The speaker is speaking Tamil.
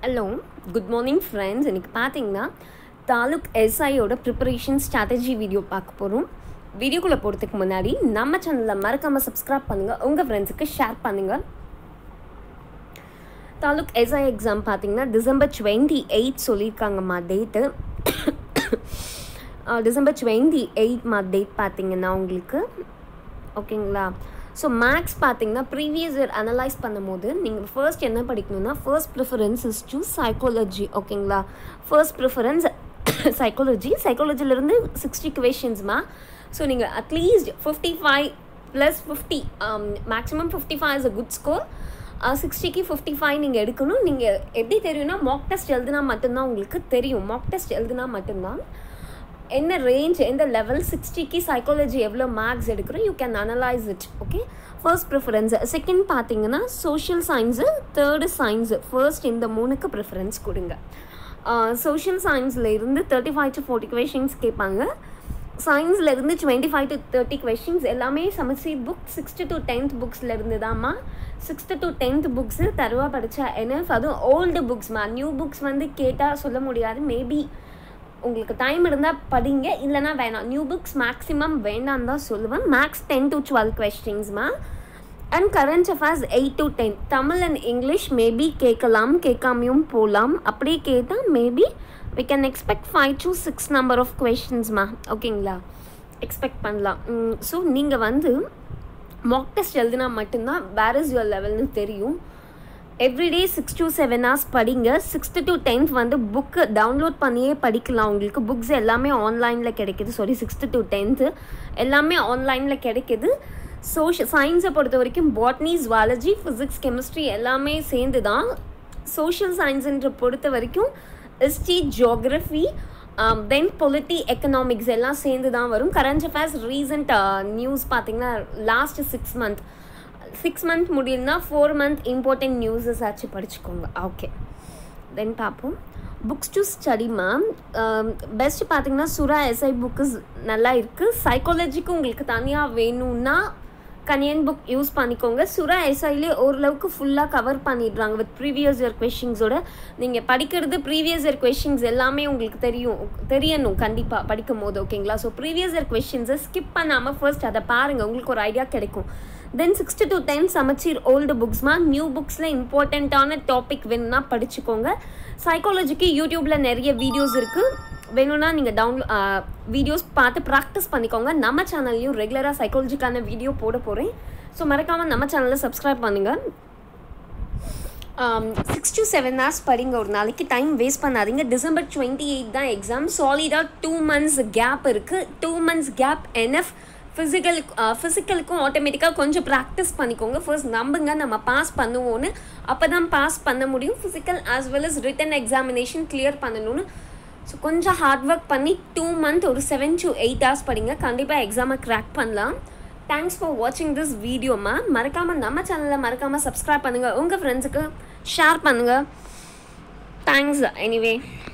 ஹலோ குட் மார்னிங் ஃப்ரெண்ட்ஸ் இன்றைக்கி பார்த்தீங்கன்னா தாலுக் எஸ்ஐயோட ப்ரிப்பரேஷன் ஸ்ட்ராட்டஜி வீடியோ பார்க்க போகிறோம் வீடியோக்குள்ளே போகிறதுக்கு முன்னாடி நம்ம சேனலில் மறக்காமல் சப்ஸ்கிரைப் பண்ணுங்கள் உங்கள் ஃப்ரெண்ட்ஸுக்கு ஷேர் பண்ணுங்கள் தாலுக் எஸ்ஐ எக்ஸாம் பார்த்தீங்கன்னா டிசம்பர் டுவெண்ட்டி எயிட் சொல்லியிருக்காங்கம்மா டேட்டு டிசம்பர் டுவெண்ட்டி எயிட் மா டேட் பார்த்தீங்கன்னா உங்களுக்கு ஓகேங்களா ஸோ மேக்ஸ் பார்த்தீங்கன்னா ப்ரீவியஸ் இயர் அனலைஸ் பண்ணும்போது நீங்கள் ஃபர்ஸ்ட் என்ன படிக்கணும்னா first preference is to psychology ஓகேங்களா ஃபர்ஸ்ட் ப்ரிஃபரன்ஸ் சைக்காலஜி சைக்காலஜிலேருந்து சிக்ஸ்டி கொஷின்ஸ்மா ஸோ நீங்கள் at least fifty five plus fifty maximum fifty five is a good score சிக்ஸ்டிக்கு ஃபிஃப்டி ஃபைவ் நீங்கள் எடுக்கணும் நீங்கள் எப்படி தெரியும்னா மாக் டெஸ்ட் எழுதுனா மட்டும்தான் உங்களுக்கு தெரியும் மாக் டெஸ்ட் எழுதுனா மட்டும்தான் என்ன ரேஞ்ச் எந்த லெவல் சிக்ஸ்டிக்கு சைக்காலஜி எவ்வளோ மார்க்ஸ் எடுக்கிறோம் you can analyse it okay first preference second பார்த்தீங்கன்னா social science third science first இந்த மூணுக்கு ப்ரிஃபரன்ஸ் கொடுங்க சோஷியல் சயின்ஸில் இருந்து thirty five to forty questions கேட்பாங்க சயின்ஸில் இருந்து twenty five to thirty questions எல்லாமே Samacheer book sixth to tenth புக்ஸில் இருந்து தாம்மா சிக்ஸ்த்து டு டென்த் புக்ஸு தருவா படித்தா என்ன அதுவும் ஓல்டு புக்ஸ்மா நியூ புக்ஸ் வந்து கேட்டால் சொல்ல முடியாது மேபி உங்களுக்கு டைம் இருந்தால் படிங்க இல்லைனா வேணாம் நியூ புக்ஸ் மேக்ஸிமம் வேண்டாம் தான் சொல்லுவேன் மேக்ஸ் டென் டு டுவெல் கொஸ்டின்ஸ்மா and current affairs eight to ten Tamil and English maybe கேட்கலாம் கேட்காமையும் போகலாம் அப்படியே கேட்டால் maybe we can expect five to six number of கொஷின்ஸ்மா ஓகேங்களா எக்ஸ்பெக்ட் பண்ணலாம் ஸோ நீங்கள் வந்து மாக் டெஸ்ட் எழுதினா மட்டும்தான் வேர் இஸ் யுவர் லெவல்னு தெரியும் everyday six to seven hours படிங்க சிக்ஸ்த்து டு டென்த் வந்து புக்கு டவுன்லோட் பண்ணியே படிக்கலாம் உங்களுக்கு புக்ஸ் எல்லாமே ஆன்லைனில் கிடைக்கிது சாரி சிக்ஸ்த்து டு டென்த்து எல்லாமே ஆன்லைனில் கிடைக்கிது சோஷியல் சயின்ஸை பொறுத்த வரைக்கும் பாட்னி ஜுவாலஜி ஃபிசிக்ஸ் கெமிஸ்ட்ரி எல்லாமே சேர்ந்து தான் சோஷியல் சயின்ஸுன்ற பொறுத்த வரைக்கும் history geography then polity economics எல்லாம் சேர்ந்து தான் வரும் கரண்ட் அஃபேர்ஸ் ரீசெண்ட் நியூஸ் பார்த்தீங்கன்னா last six month six month முடியும்னா ஃபோர் மந்த் இம்பார்ட்டன்ட் நியூஸஸ் ஆச்சு படிச்சுக்கோங்க ஓகே தென் பார்ப்போம் புக்ஸ் டு ஸ்டடிமா பெஸ்ட் பார்த்தீங்கன்னா சுரா எஸ்ஐ புக்கு நல்லா இருக்குது சைக்காலஜிக்கு உங்களுக்கு தனியாக வேணும்னா கனியன் புக் யூஸ் பண்ணிக்கோங்க சுரா எஸ்ஐலே ஓரளவுக்கு ஃபுல்லாக கவர் பண்ணிடுறாங்க வித் ப்ரீவியஸ் இயர் கொஷின்ஸோட நீங்கள் படிக்கிறது ப்ரீவியஸ் இயர் கொஷின்ஸ் எல்லாமே உங்களுக்கு தெரியும் தெரியணும் கண்டிப்பாக படிக்கும் போது ஓகேங்களா ஸோ ப்ரீவியஸ் இயர் கொஷின்ஸை ஸ்கிப் பண்ணாமல் ஃபர்ஸ்ட் அதை பாருங்கள் உங்களுக்கு ஒரு ஐடியா கிடைக்கும் then sixth to tenth Samacheer old புக்ஸ்மா நியூ புக்ஸில் இம்பார்ட்டண்ட்டான டாபிக் வேணும்னா படிச்சுக்கோங்க சைக்காலஜிக்கு யூடியூப்பில் நிறைய வீடியோஸ் இருக்குது வேணும்னா நீங்கள் டவுன்லோ வீடியோஸ் பார்த்து ப்ராக்டிஸ் பண்ணிக்கோங்க நம்ம சேனல்லையும் ரெகுலராக சைக்காலஜிக்கான வீடியோ போட போகிறேன் ஸோ மறக்காமல் நம்ம சேனலை சப்ஸ்கிரைப் பண்ணுங்கள் சிக்ஸ் டு செவன் ஹவர்ஸ் படிங்க ஒரு நாளைக்கு டைம் வேஸ்ட் பண்ணாதீங்க டிசம்பர் டுவெண்ட்டி எயிட் தான் எக்ஸாம் சாலிடாக டூ மந்த்ஸ் கேப் இருக்குது டூ மந்த்ஸ் கேப் என்எஃப் ஃபிசிக்கல் ஃபிசிக்கலுக்கும் ஆட்டோமேட்டிக்காக கொஞ்சம் ப்ராக்டிஸ் பண்ணிக்கோங்க ஃபர்ஸ்ட் நம்புங்க நம்ம பாஸ் பண்ணுவோன்னு அப்போ தான் பாஸ் பண்ண முடியும் physical as well as written examination clear பண்ணணும்னு ஸோ கொஞ்சம் ஹார்ட் ஒர்க் பண்ணி டூ மந்த் ஒரு செவன் டு எயிட் ஹவர்ஸ் படிங்க கண்டிப்பாக எக்ஸாமை க்ராக் பண்ணலாம் தேங்க்ஸ் ஃபார் வாட்சிங் திஸ் வீடியோமா மறக்காமல் நம்ம சேனலில் மறக்காமல் சப்ஸ்கிரைப் பண்ணுங்கள் உங்கள் ஃப்ரெண்ட்ஸுக்கு ஷேர் பண்ணுங்கள் தேங்க்ஸ் எனிவே